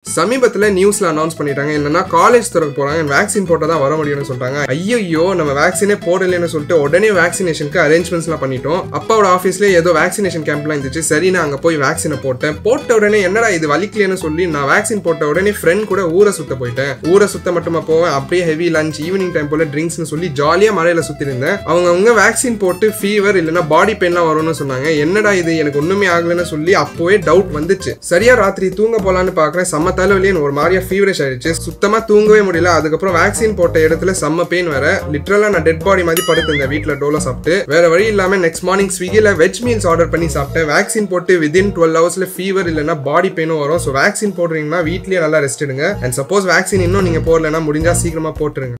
சமீபத்துல நியூஸ்ல அனௌன்ஸ் பண்ணிட்டாங்க என்னன்னா காலேஜ் திறக்க போறாங்க வேக்சின் போட்டா தான் வர முடியும்னு சொல்றாங்க ஐயோ நம்ம வேக்சினே போடலன்னு சொல்லிட்டு உடனே வேக்சினேஷனுக்கு அரேஞ்ச்மெண்ட்ஸ்லாம் பண்ணிட்டோம் அப்பாவோட ஆஃபீஸ்ல ஏதோ வேக்சினேஷன் கேம்ப்லாம் இருந்துச்சு சரி நான் அங்க போய் வேக்சினை போட்டேன் போட்ட உடனே என்னடா இது வலிக்கலன்னு சொல்லி நான் வேக்சின் போட்ட உடனே ஃப்ரெண்ட் கூட ஊரை சுத்த போயிட்டேன் ஊரை சுத்த மட்டுமா போவேன் அப்படியே ஹெவி லஞ்ச் ஈவினிங் டைம் போல ட்ரிங்க்ஸ்னு சொல்லி ஜாலியா மழையில சுத்தி இருந்தேன் அவங்க அவங்க வேக்சின் போட்டு ஃபீவர் இல்லைன்னா பாடி பெயின்லாம் வரும்னு சொன்னாங்க என்னடா இது எனக்கு ஒண்ணுமே ஆகலைன்னு சொல்லி அப்போவே டவுட் வந்துச்சு சரியா ராத்திரி தூங்க போலான்னு பாக்குறேன் செம்ம தலைவலியே ஒரு மாதிரியா ஃபீவரிஷ் ஆயிடுச்சு சுத்தமா தூங்கவே முடியல அதுக்கப்புறம் வேக்சின் போட்ட இடத்துல செம்ம பெயின் வேற லிட்டரலா நான் டெட் பாடி மாதிரி படுத்திருந்தேன் வீட்ல டோலோ சாப்பிட்டு வேற வழி இல்லாம நெக்ஸ்ட் மார்னிங் ஸ்விக்கில வெஜ் மீல்ஸ் ஆர்டர் பண்ணி சாப்பிட்டேன் வேக்சின் போட்டு விதின் டுவெல் ஹவர்ஸ்ல ஃபீவர் இல்லைன்னா பாடி பெயினும் வரும் ஸோ வேக்சின் போடுறீங்கன்னா வீட்லயே நல்லா ரெஸ்ட் எடுங்க அண்ட் சப்போஸ் வேக்சின் இன்னும் நீங்க போடலைன்னா முடிஞ்சா சீக்கிரமா போட்டுருங்க